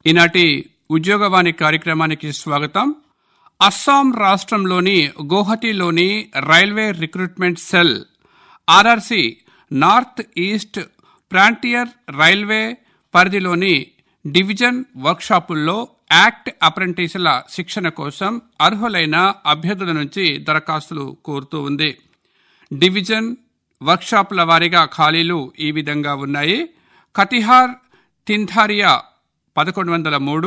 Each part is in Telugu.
ఈనాటి ఉద్యోగవాణి కార్యక్రమానికి స్వాగతం అస్సాం రాష్ట్రంలోని గౌహటిలోని railway recruitment cell RRC north east frontier railway పరిధిలోని డివిజన్ వర్క్షాపుల్లో యాక్ట్ అప్రెంటిస్ల శిక్షణ కోసం అర్హులైన అభ్యర్థుల నుంచి దరఖాస్తులు కోరుతూ ఉంది డివిజన్ వర్క్షాపుల వారీగా ఖాళీలు ఈ విధంగా ఉన్నాయి కతిహార్ తిన్థారియా పదకొండు వందల మూడు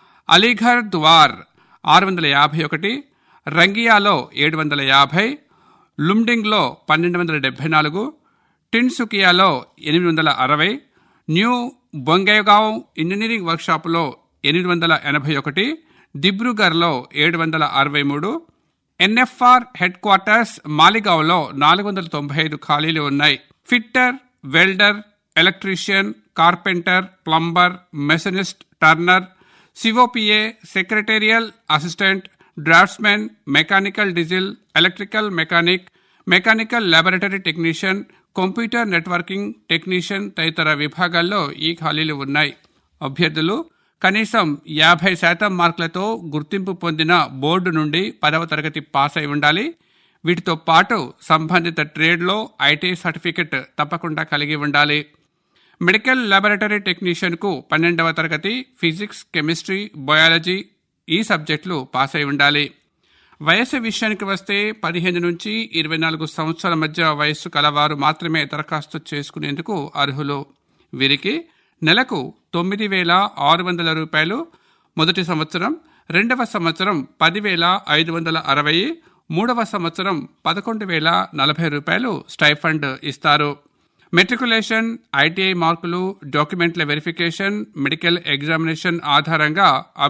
అలీఘర్ ద్వార్ ఆరు వందల యాభై ఒకటి రంగియాలో ఏడు వందల యాభై లుమ్డింగ్లో పన్నెండు వందల డెబ్బై నాలుగు టిన్సుకియాలో ఎనిమిది వందల అరవై న్యూ బొంగేగావ్ ఇంజనీరింగ్ వర్క్షాపులో ఎనిమిది వందల ఎనభై ఒకటి దిబ్రూగర్లో ఏడు వందల అరవై మూడు ఎన్ఎఫ్ఆర్ హెడ్ క్వార్టర్స్ మాలిగావ్లో నాలుగు వందల తొంభై ఐదు ఖాళీలు ఉన్నాయి fitter welder electrician carpenter plumber machinist turner COPA secretarial assistant draftsmen mechanical diesel electrical mechanic mechanical laboratory technician computer networking technician తదితర విభాగాల్లో ఈ ఖాళీలు ఉన్నాయి అభ్యర్థులు కనీసం యాభై శాతం మార్కులతో గుర్తింపు పొందిన బోర్డు నుండి పదవ తరగతి పాస్ అయి ఉండాలి వీటితో పాటు సంబంధిత ట్రేడ్లో ఐటీ సర్టిఫికెట్ తప్పకుండా కలిగి ఉండాలి మెడికల్ ల్యాబొరేటరీ టెక్నీషియన్కు పన్నెండవ తరగతి ఫిజిక్స్ కెమిస్ట్రీ బయాలజీ ఈ సబ్జెక్టులు పాస్ అయి ఉండాలి వయసు విషయానికి వస్తే పదిహేను నుంచి ఇరవై నాలుగు సంవత్సరాల మధ్య వయస్సు కలవారు మాత్రమే దరఖాస్తు చేసుకునేందుకు అర్హులు వీరికి నెలకు తొమ్మిది వేల ఆరు వందల రూపాయలు మొదటి సంవత్సరం రెండవ సంవత్సరం పదివేల ఐదు వందల అరవై మూడవ సంవత్సరం పదకొండు వేల నలభై రూపాయలు స్టైఫండ్ ఇస్తారు మెట్రికులేషన్ ఐటీఐ మార్కులు డాక్యుమెంట్ల వెరిఫికేషన్ మెడికల్ ఎగ్జామినేషన్ ఆధారంగా